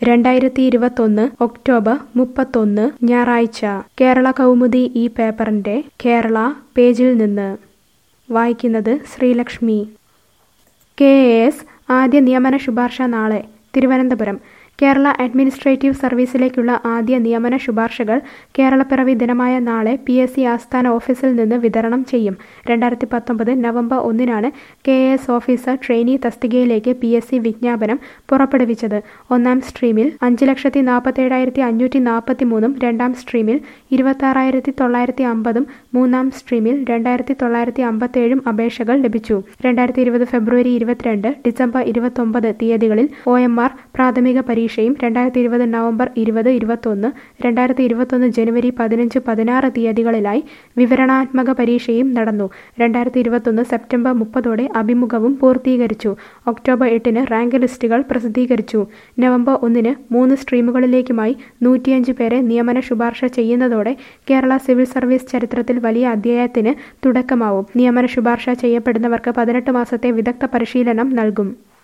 രണ്ടായിരത്തി ഇരുപത്തൊന്ന് ഒക്ടോബർ മുപ്പത്തൊന്ന് ഞായറാഴ്ച കേരള കൗമുദി ഈ പേപ്പറിന്റെ കേരള പേജിൽ നിന്ന് വായിക്കുന്നത് ശ്രീലക്ഷ്മി കെ എസ് ആദ്യ നിയമന ശുപാർശ നാളെ തിരുവനന്തപുരം കേരള അഡ്മിനിസ്ട്രേറ്റീവ് സർവീസിലേക്കുള്ള ആദ്യ നിയമന ശുപാർശകൾ കേരളപ്പിറവി ദിനമായ നാളെ പി എസ് സി ആസ്ഥാന ഓഫീസിൽ നിന്ന് വിതരണം ചെയ്യും രണ്ടായിരത്തി പത്തൊമ്പത് നവംബർ ഒന്നിനാണ് കെ എസ് ഓഫീസർ ട്രെയിനി തസ്തികയിലേക്ക് പി എസ് സി വിജ്ഞാപനം പുറപ്പെടുവിച്ചത് ഒന്നാം സ്ട്രീമിൽ അഞ്ച് ലക്ഷത്തി നാൽപ്പത്തേഴായിരത്തി അഞ്ഞൂറ്റി നാൽപ്പത്തി മൂന്നും രണ്ടാം സ്ട്രീമിൽ ഇരുപത്താറായിരത്തി തൊള്ളായിരത്തി അമ്പതും മൂന്നാം സ്ട്രീമിൽ രണ്ടായിരത്തി തൊള്ളായിരത്തി അമ്പത്തേഴും അപേക്ഷകൾ ലഭിച്ചു രണ്ടായിരത്തി ഇരുപത് ഫെബ്രുവരി ഇരുപത്തിരണ്ട് ഡിസംബർ ഇരുപത്തൊമ്പത് തീയതികളിൽ ഒ എം ആർ പ്രാഥമിക പരീക്ഷയും രണ്ടായിരത്തി ഇരുപത് നവംബർ ഇരുപത് ഇരുപത്തൊന്ന് രണ്ടായിരത്തി ഇരുപത്തൊന്ന് ജനുവരി പതിനഞ്ച് പതിനാറ് തീയതികളിലായി വിവരണാത്മക പരീക്ഷയും നടന്നു രണ്ടായിരത്തി ഇരുപത്തൊന്ന് സെപ്റ്റംബർ മുപ്പതോടെ അഭിമുഖവും പൂർത്തീകരിച്ചു ഒക്ടോബർ എട്ടിന് റാങ്ക് ലിസ്റ്റുകൾ പ്രസിദ്ധീകരിച്ചു നവംബർ ഒന്നിന് മൂന്ന് സ്ട്രീമുകളിലേക്കുമായി നൂറ്റിയഞ്ച് പേരെ നിയമന ശുപാർശ ചെയ്യുന്നതോടെ കേരള സിവിൽ സർവീസ് ചരിത്രത്തിൽ വലിയ അധ്യായത്തിന് തുടക്കമാവും നിയമന ശുപാർശ ചെയ്യപ്പെടുന്നവർക്ക് പതിനെട്ട് മാസത്തെ വിദഗ്ധ പരിശീലനം നൽകും